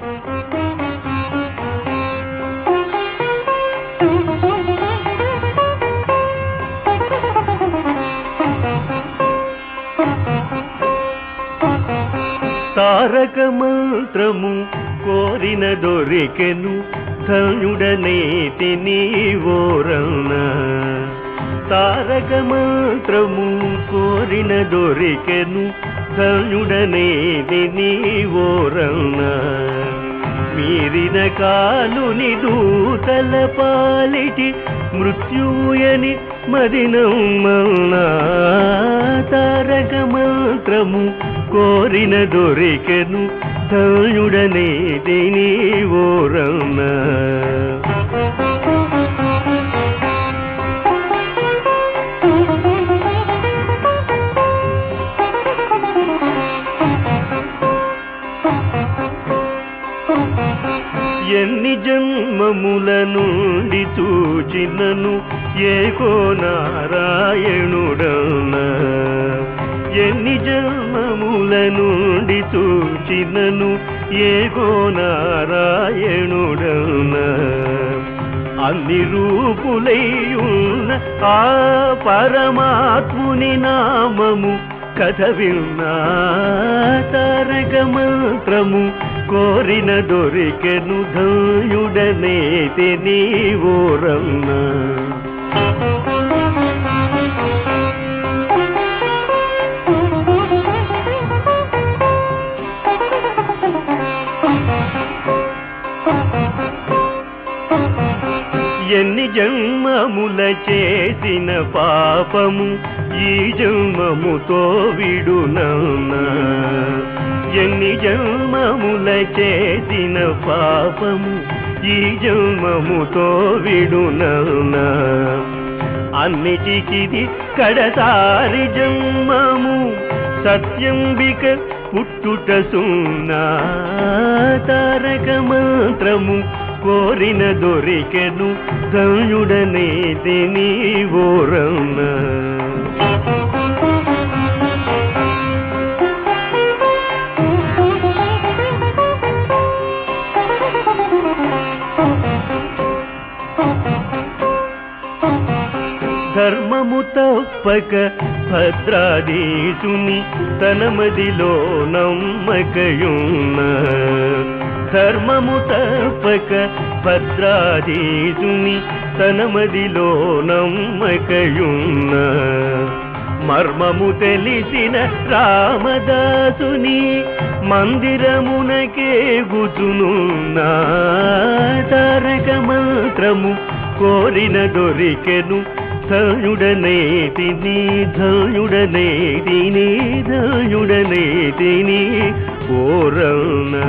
తారక మంత్రము కోరిన దొరికెను ధనుడనే తిని ఓరన్న తారక మంత్రము కోరిన దొరికెను ధనుడనే తిని ఓరన్న మీరిన కాలుని దూతల పాలిటి మృత్యుయని మదినమ్మన్నా తారక మంత్రము కోరిన దొరికెను తయుడనే తిని ఓరన్న ఎన్ని జన్మముల నుండి చూచినను ఏకో నారాయణుడన్న ఎన్ని జన్మముల నుండి చూచినను ఏకో నారాయణుడన్న అన్ని రూపులైయున్న ఆ పరమాత్ముని నామము కథ విన్నా తారక మంత్రము కోరిన దొరికెను ధయుడనే తిని ఓరన్న ఎన్ని జన్మముల చేసిన పాపము ఈ జన్మముతో విడునన్నా ఎన్ని జన్మముల చేసిన పాపము ఈ జన్మముతో విడునన్నా అన్నిటికిది కడసారి జన్మము సత్యంబిక పుట్టుట సున్నా తారక మంత్రము కోరిన దొరికెను ధనుడనే తిని ఓరన్న ధర్మము తప్పక భద్రాదీసుని తన మదిలో నమ్మకయున్న ధర్మము తప్పక భద్రాదీసుని తన మదిలో నమ్మకయున్న మర్మము తెలిసిన రామదాసుని మందిరమునకే గుతునున్నా తారక మంత్రము కోరిన దొరికెను ధనుడనే తిని ధనుడనే తిని ధనుడనే తిని ఓరన్న